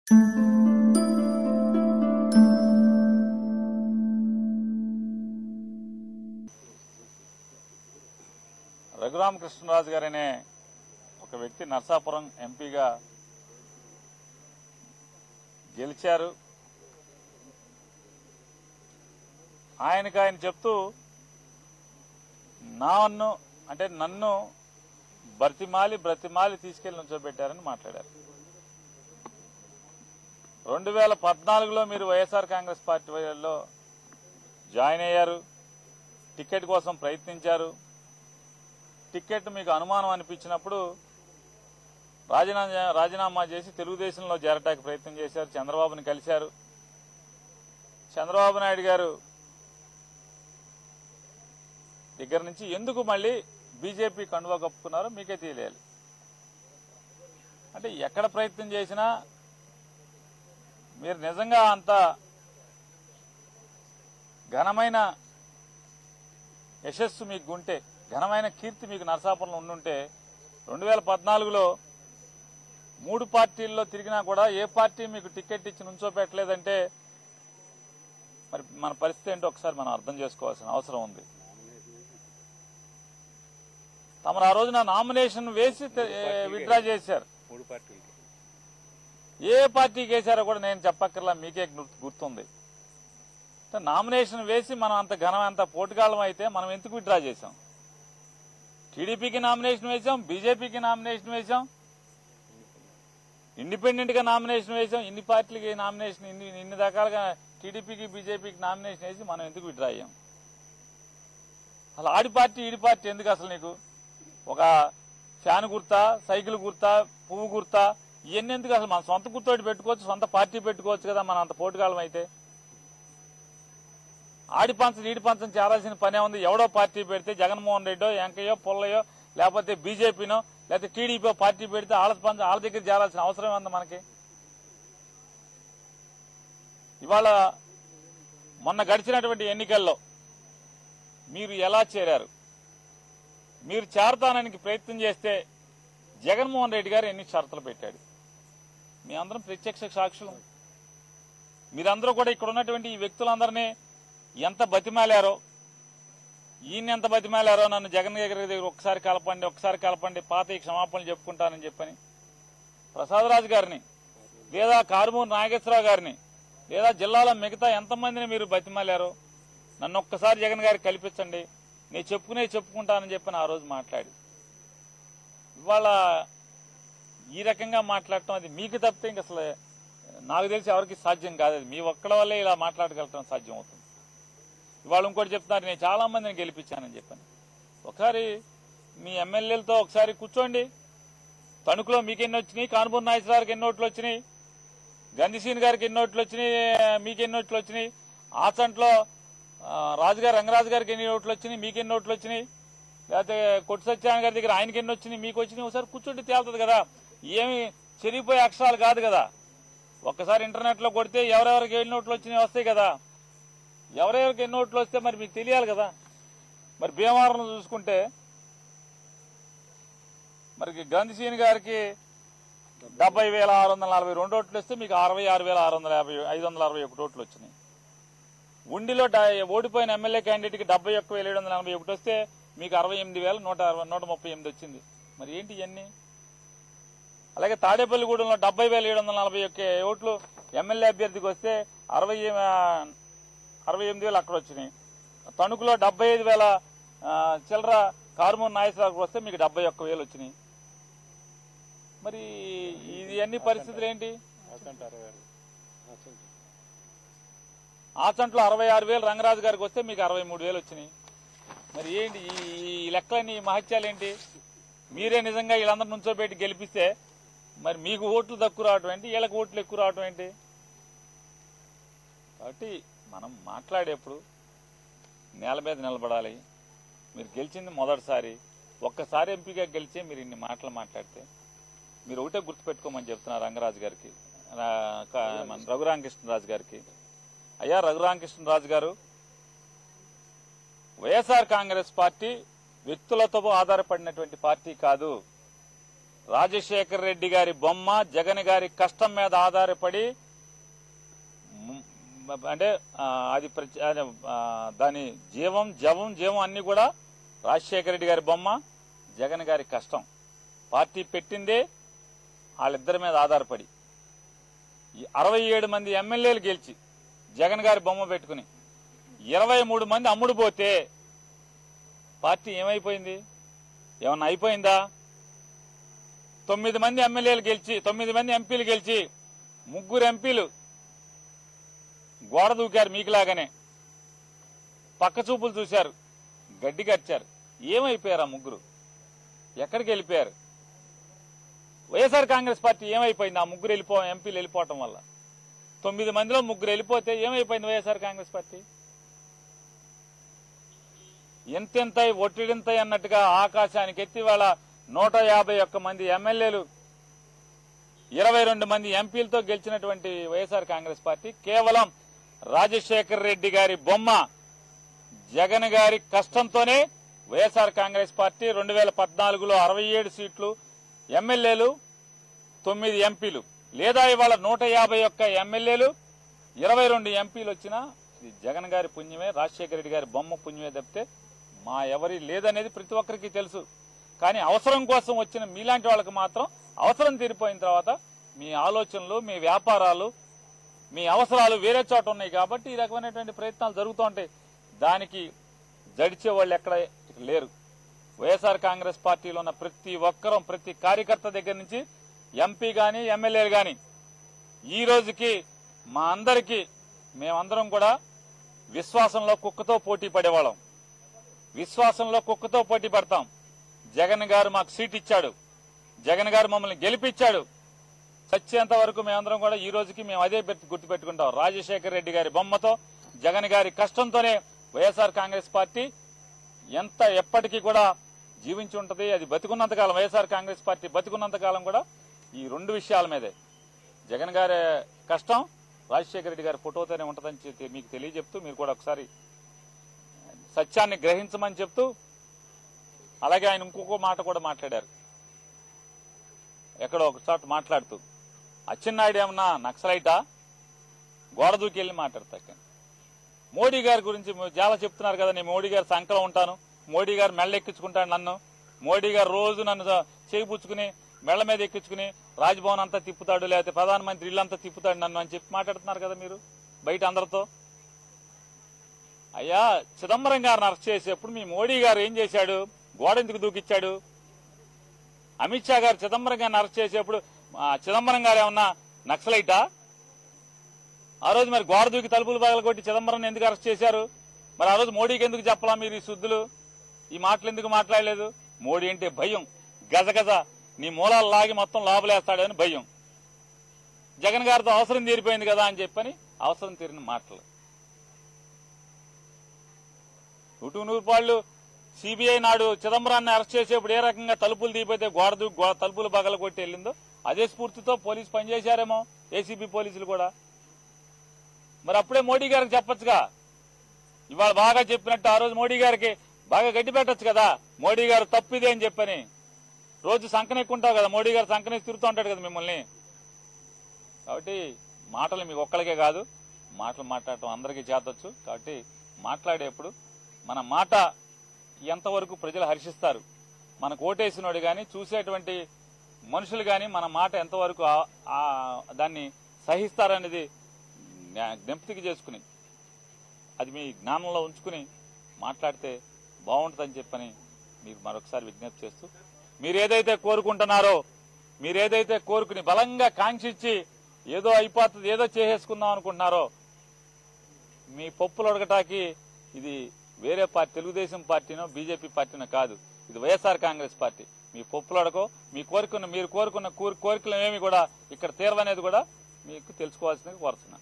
రఘురామకృష్ణరాజు గారనే ఒక వ్యక్తి నర్సాపురం ఎంపీగా గెలిచారు ఆయనకు ఆయన చెప్తూ నన్ను అంటే నన్ను బ్రతిమాలి బ్రతిమాలి తీసుకెళ్లి నుంచోబెట్టారని మాట్లాడారు రెండు వేల పద్నాలుగులో మీరు వైఎస్ఆర్ కాంగ్రెస్ పార్టీలో జాయిన్ అయ్యారు టికెట్ కోసం ప్రయత్నించారు టికెట్ మీకు అనుమానం అనిపించినప్పుడు రాజీనామా రాజీనామా చేసి తెలుగుదేశంలో చేరటానికి ప్రయత్నం చేశారు చంద్రబాబుని కలిశారు చంద్రబాబు నాయుడు గారు దగ్గర నుంచి ఎందుకు మళ్ళీ బీజేపీ కండువా కప్పుకున్నారో మీకే తెలియాలి అంటే ఎక్కడ ప్రయత్నం చేసినా మీరు నిజంగా అంత ఘనమైన యశస్సు మీకు ఉంటే ఘనమైన కీర్తి మీకు నరసాపురంలో ఉండుంటే రెండు వేల పద్నాలుగులో మూడు పార్టీల్లో తిరిగినా కూడా ఏ పార్టీ మీకు టికెట్ ఇచ్చి నుంచోపెట్టలేదంటే మరి మన పరిస్థితి ఏంటో ఒకసారి మనం అర్థం చేసుకోవాల్సిన అవసరం ఉంది తమరు ఆ రోజున నామినేషన్ వేసి విత్డ్రా చేశారు మూడు పార్టీలకి ఏ పార్టీకి వేశారో కూడా నేను చెప్పక్కర్లా మీకే గుర్తు- గుర్తుంది అంటే నామినేషన్ వేసి మనం అంత ఘనం అంత పోటుగాళ్ళం అయితే మనం ఎందుకు విత్డ్రా చేశాం టీడీపీకి నామినేషన్ వేశాం బీజేపీకి నామినేషన్ వేశాం ఇండిపెండెంట్ గా నామినేషన్ వేశాం ఇన్ని పార్టీలకి నామినేషన్ ఇన్ని ఇన్ని రకాలుగా టీడీపీకి బీజేపీకి నామినేషన్ వేసి మనం ఎందుకు విత్డ్రా అయ్యాం అసలు ఆడి పార్టీ ఈడి పార్టీ ఎందుకు అసలు నీకు ఒక ఫ్యాన్ గుర్తా సైకిల్ గుర్తా పువ్వు గుర్తా ఇవన్నీ ఎందుకు అసలు మన సొంత గుర్తోటి పెట్టుకోవచ్చు సొంత పార్టీ పెట్టుకోవచ్చు కదా మన అంత పోటుగాళ్ళం అయితే ఆడి పంచం ఈడి పంచం చేరాల్సిన పనే ఉంది ఎవడో పార్టీ పెడితే జగన్మోహన్ రెడ్డో వెంకయ్యో పుల్లయ్యో లేకపోతే బీజేపీనో లేకపోతే టీడీపీ పార్టీ పెడితే ఆళ్ళ పంచం వాళ్ళ దగ్గర చేరాల్సిన అవసరం ఉంది మనకి ఇవాళ మొన్న గడిచినటువంటి ఎన్నికల్లో మీరు ఎలా చేరారు మీరు చేరతానానికి ప్రయత్నం చేస్తే జగన్మోహన్ రెడ్డి గారు ఎన్ని షరతులు పెట్టాడు మీ అందరం ప్రత్యక్ష సాక్షులు మీరందరూ కూడా ఇక్కడ ఉన్నటువంటి ఈ వ్యక్తులందరినీ ఎంత బతిమాలారో ఈయన ఎంత బతిమాలారో నన్ను జగన్ గారి దగ్గర ఒకసారి కలపండి ఒకసారి కలపండి పాత ఈ క్షమాపణలు చెప్పుకుంటానని చెప్పని ప్రసాదరాజు గారిని లేదా కారుమూరు నాగేశ్వరరావు గారిని లేదా జిల్లాలో మిగతా ఎంతమందిని మీరు బతిమాలారో నన్ను ఒక్కసారి జగన్ గారికి కల్పించండి నేను చెప్పుకునే చెప్పుకుంటానని చెప్పని ఆ రోజు మాట్లాడి ఇవాళ ఈ రకంగా మాట్లాడటం అది మీకు తప్పితే ఇంక అసలు నాకు తెలిసి ఎవరికి సాధ్యం కాదు అది మీ ఒక్కడి వల్లే ఇలా మాట్లాడగలటం సాధ్యం అవుతుంది ఇవాళ ఇంకోటి చెప్తున్నారు నేను చాలా మందిని గెలిపించానని చెప్పాను ఒకసారి మీ ఎమ్మెల్యేలతో ఒకసారి కూర్చోండి తణుకులో మీకు ఎన్ని వచ్చినాయి కానుపూర్ నాగేశ్వరరావుకి ఎన్ని ఓట్లు వచ్చినాయి గంధిసీన్ గారికి ఎన్ని ఓట్లు వచ్చినాయి మీకు ఎన్ని ఓట్లు వచ్చినాయి ఆచంట్లో ఆ, రాజుగారు రంగరాజు గారికి ఎన్ని ఓట్లు వచ్చినాయి మీకు ఎన్ని ఓట్లు వచ్చినాయి లేకపోతే కొట్టు సత్యనారాయణ గారి దగ్గర ఆయనకి ఎన్ని వచ్చినాయి మీకు వచ్చినాయి ఒకసారి కూర్చుంటే తేలుతుంది కదా ఏమి చెరిగిపోయే అక్షరాలు కాదు కదా ఒక్కసారి ఇంటర్నెట్ లో కొడితే ఎవరెవరికి ఎన్ని ఓట్లు వచ్చినాయి వస్తాయి కదా ఎవరెవరికి ఎన్ని ఓట్లు వస్తే మరి మీకు తెలియాలి కదా మరి భీమవరం చూసుకుంటే మరి గాంధీసీని గారికి డెబ్బై వేల ఆరు వందల నలభై రెండు ఓట్లు వస్తే మీకు అరవై ఆరు వేల ఆరు వందల యాభై ఐదు వందల అరవై ఒకటి ఓట్లు వచ్చినాయి ఉండిలో డ- ఓడిపోయిన ఎమ్మెల్యే క్యాండిడేట్ కి డెబ్బై ఒక్క వేల ఏడు వందల ఎనభై ఒకటి వస్తే మీకు అరవై ఎనిమిది వేల నూట అరవై నూట ముప్పై ఎనిమిది వచ్చింది మరి ఏంటి ఇవన్నీ అలాగే తాడేపల్లిగూడెంలో డెబ్బై వేల ఏడు వందల నలభై ఒక్క ఓట్లు ఎమ్మెల్యే అభ్యర్థికి వస్తే అరవై ఆ, అరవై ఎనిమిది వేలు అక్కడ వచ్చినాయి తణుకులో డెబ్బై ఐదు వేల ఆ, చిల్లర కారుమూరు నాగేశ్వరరావుకి వస్తే మీకు డెబ్బై ఒక్క వేలు వచ్చినాయి మరి ఇది అన్ని పరిస్థితులు ఏంటి ఆచంట అరవై ఆరు ఆచంట ఆచంట్లో అరవై ఆరు వేలు రంగరాజు గారికి వస్తే మీకు అరవై మూడు వేలు వచ్చినాయి మరి ఏంటి ఈ ఈ లెక్కలన్నీ ఈ మహత్యాలు ఏంటి మీరే నిజంగా వీళ్ళందరూ నుంచోబెట్టి గెలిపిస్తే మరి మీకు ఓట్లు తక్కువ రావటం ఏంటి వీళ్ళకి ఓట్లు ఎక్కువ రావటం ఏంటి కాబట్టి మనం మాట్లాడేప్పుడు నేల మీద నిలబడాలి మీరు గెలిచింది మొదటిసారి ఒక్కసారి ఎంపీగా గెలిచే మీరు ఇన్ని మాటలు మాట్లాడితే మీరు ఒకటే గుర్తుపెట్టుకోమని చెప్తున్నారు రంగరాజు గారికి రా- క- మన రఘురామకృష్ణరాజు గారికి అయ్యా రఘురామకృష్ణరాజు గారు వైఎస్ఆర్ కాంగ్రెస్ పార్టీ వ్యక్తులతో ఆధారపడినటువంటి పార్టీ కాదు రాజశేఖర్ రెడ్డి గారి బొమ్మ జగన్ గారి కష్టం మీద ఆధారపడి మ్, అంటే ఆ, అది ప్రచ- అది, ఆ, దాని జీవం జవం జీవం అన్ని కూడా రాజశేఖర రెడ్డి గారి బొమ్మ జగన్ గారి కష్టం పార్టీ పెట్టిందే వాళ్ళిద్దరి మీద ఆధారపడి ఈ అరవై ఏడు మంది ఎమ్మెల్యేలు గెలిచి జగన్ గారి బొమ్మ పెట్టుకుని ఇరవై మూడు మంది అమ్ముడు పోతే పార్టీ ఏమైపోయింది ఏమన్నా అయిపోయిందా తొమ్మిది మంది ఎమ్మెల్యేలు గెలిచి తొమ్మిది మంది ఎంపీలు గెలిచి ముగ్గురు ఎంపీలు గోడ దూకారు మీకులాగానే పక్క చూపులు చూశారు గడ్డి కచ్చారు ఏమైపోయారు ఆ ముగ్గురు ఎక్కడికి వెళ్ళిపోయారు వైఎస్ఆర్ కాంగ్రెస్ పార్టీ ఏమైపోయింది ఆ ముగ్గురు వెళ్ళిపో ఎంపీలు వెళ్ళిపోవటం వల్ల తొమ్మిది మందిలో ముగ్గురు వెళ్ళిపోతే ఏమైపోయింది వైఎస్ఆర్ కాంగ్రెస్ పార్టీ ఎంతెంతై ఒట్టిడింతై అన్నట్టుగా ఆకాశానికి ఎత్తి వాళ్ళ నూట యాభై ఒక్క మంది ఎమ్మెల్యేలు ఇరవై రెండు మంది ఎంపీలతో గెలిచినటువంటి వైఎస్ఆర్ కాంగ్రెస్ పార్టీ కేవలం రాజశేఖర్ రెడ్డి గారి బొమ్మ జగన్ గారి కష్టంతోనే వైఎస్ఆర్ కాంగ్రెస్ పార్టీ రెండు వేల పద్నాలుగులో అరవై ఏడు సీట్లు ఎమ్మెల్యేలు తొమ్మిది ఎంపీలు లేదా ఇవాళ నూట యాభై ఒక్క ఎమ్మెల్యేలు ఇరవై రెండు ఎంపీలు వచ్చినా ఇది జగన్ గారి పుణ్యమే రాజశేఖర రెడ్డి గారి బొమ్మ పుణ్యమే తప్పితే మా ఎవరి లేదనేది ప్రతి ఒక్కరికి తెలుసు కానీ అవసరం కోసం వచ్చిన మీలాంటి వాళ్ళకి మాత్రం అవసరం తీరిపోయిన తర్వాత మీ ఆలోచనలు మీ వ్యాపారాలు మీ అవసరాలు వేరే చోట ఉన్నాయి కాబట్టి ఈ రకమైనటువంటి ప్రయత్నాలు జరుగుతూ ఉంటాయి దానికి జడిచే వాళ్ళు ఎక్కడ లేరు వైఎస్ఆర్ కాంగ్రెస్ పార్టీలో ఉన్న ప్రతి ఒక్కరూ ప్రతి కార్యకర్త దగ్గర నుంచి ఎంపీ గాని ఎమ్మెల్యేలు గాని ఈ రోజుకి మా అందరికీ మేమందరం కూడా విశ్వాసంలో కుక్కతో పోటీ పడేవాళ్ళం విశ్వాసంలో కుక్కతో పోటీ పడతాం జగన్ గారు మాకు సీట్ ఇచ్చాడు జగన్ గారు మమ్మల్ని గెలిపించాడు చచ్చేంత వరకు మేమందరం కూడా ఈ రోజుకి మేము అదే పెట్టి గుర్తుపెట్టుకుంటాం రాజశేఖర రెడ్డి గారి బొమ్మతో జగన్ గారి కష్టంతోనే వైఎస్ఆర్ కాంగ్రెస్ పార్టీ ఎంత ఎప్పటికీ కూడా జీవించి ఉంటది అది బతికున్నంత కాలం వైఎస్ఆర్ కాంగ్రెస్ పార్టీ బతికున్నంత కాలం కూడా ఈ రెండు విషయాల మీదే జగన్ గారి కష్టం రాజశేఖర రెడ్డి గారి ఫోటోతోనే ఉంటదని చెప్పి మీకు తెలియజెప్తూ మీరు కూడా ఒకసారి సత్యాన్ని గ్రహించమని చెప్తూ అలాగే ఆయన ఇంకొక మాట కూడా మాట్లాడారు ఎక్కడో ఒక చోట మాట్లాడుతూ అచ్చెన్నాయుడు ఏమన్నా నక్సలైటా గోడ దూకి వెళ్ళి మాట్లాడతా మోడీ గారి గురించి మీరు చాలా చెప్తున్నారు కదా నేను మోడీ గారి సంకలం ఉంటాను మోడీ గారు మెళ్ళ ఎక్కించుకుంటాడు నన్ను మోడీ గారు రోజు నన్ను చేయిపుచ్చుకుని మెళ్ళ మీద ఎక్కించుకుని రాజ్భవన్ అంతా తిప్పుతాడు లేకపోతే ప్రధానమంత్రి ఇల్లంతా తిప్పుతాడు నన్ను అని చెప్పి మాట్లాడుతున్నారు కదా మీరు బయట అందరితో అయ్యా చిదంబరం గారిని అరెస్ట్ చేసేప్పుడు మీ మోడీ గారు ఏం చేశాడు గోడ ఎందుకు దూకిచ్చాడు అమిత్ షా గారు చిదంబరం గారిని అరెస్ట్ చేసేప్పుడు ఆ, చిదంబరం గారు ఏమన్నా నక్సలైటా ఆ రోజు మరి గోడ దూకి తలుపులు పగల కొట్టి చిదంబరం ఎందుకు అరెస్ట్ చేశారు మరి ఆ రోజు మోడీకి ఎందుకు చెప్పలా మీరు ఈ శుద్ధులు ఈ మాటలు ఎందుకు మాట్లాడలేదు మోడీ అంటే భయం గజగజ నీ మూలాలు లాగి మొత్తం లోపలేస్తాడని భయం జగన్ గారితో అవసరం తీరిపోయింది కదా అని చెప్పని అవసరం తీరిన మాటలు నూటు నూరు పాళ్ళు సిబిఐ నాడు చిదంబరాన్ని అరెస్ట్ చేసేప్పుడు ఏ రకంగా తలుపులు తీపితే గోడ దూకి గో- తలుపులు బగల కొట్టి వెళ్ళిందో అదే స్ఫూర్తితో పోలీసు పనిచేశారేమో ఏసీబీ పోలీసులు కూడా మరి అప్పుడే మోడీ గారికి చెప్పొచ్చుగా ఇవాళ బాగా చెప్పినట్టు ఆ రోజు మోడీ గారికి బాగా గడ్డి పెట్టొచ్చు కదా మోడీ గారు తప్పిదే అని చెప్పని రోజు సంకనెక్కుంటావు కదా మోడీ గారు సంకనేసి తిరుగుతూ ఉంటాడు కదా మిమ్మల్ని కాబట్టి మాటలు మీకు ఒక్కరికే కాదు మాటలు మాట్లాడటం అందరికీ చేతొచ్చు కాబట్టి మాట్లాడేప్పుడు మన మాట ఎంతవరకు ప్రజలు హర్షిస్తారు మనకు ఓటేసినోడు కానీ చూసేటువంటి మనుషులు కానీ మన మాట ఎంతవరకు ఆ- ఆ దాన్ని సహిస్తారనేది జ్ఞా- జ్ఞప్తికి చేసుకుని అది మీ జ్ఞానంలో ఉంచుకుని మాట్లాడితే బాగుంటుందని చెప్పని మీకు మరొకసారి విజ్ఞప్తి చేస్తూ మీరు ఏదైతే కోరుకుంటున్నారో మీరు ఏదైతే కోరుకుని బలంగా కాంక్షించి ఏదో అయిపోతుంది ఏదో చేసేసుకుందాం అనుకుంటున్నారో మీ పప్పులు అడగటానికి ఇది వేరే పార్టీ తెలుగుదేశం పార్టీనో బీజేపీ పార్టీనో కాదు ఇది వైఎస్ఆర్ కాంగ్రెస్ పార్టీ మీ పప్పులు అడగో మీ కోరుకున్న మీరు కోరుకున్న కోరి- కోరికలు ఏమి కూడా ఇక్కడ తీరవనేది కూడా మీకు తెలుసుకోవాల్సింది కోరుతున్నాను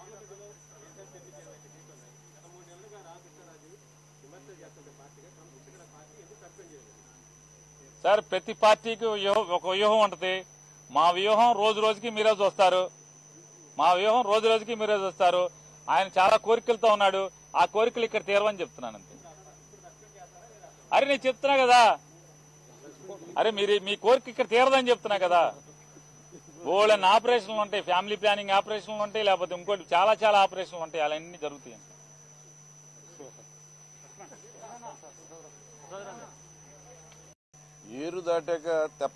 సార్ ప్రతి పార్టీకి వ్యూహం- ఒక వ్యూహం ఉంటది మా వ్యూహం రోజు రోజుకి మీరే చూస్తారు మా వ్యూహం రోజు రోజుకి మీరే చూస్తారు ఆయన చాలా కోరికలతో ఉన్నాడు ఆ కోరికలు ఇక్కడ తీరవని చెప్తున్నాను అంతే అరే నేను చెప్తున్నా కదా అరే మీరు మీ కోరిక ఇక్కడ తీరదని చెప్తున్నా కదా బోళ్ళని ఆపరేషన్లు ఉంటాయి ఫ్యామిలీ ప్లానింగ్ ఆపరేషన్లు ఉంటాయి లేకపోతే ఇంకోటి చాలా చాలా ఆపరేషన్లు ఉంటాయి అవన్నీ జరుగుతాయి ఏరు దాటాక తెప్ప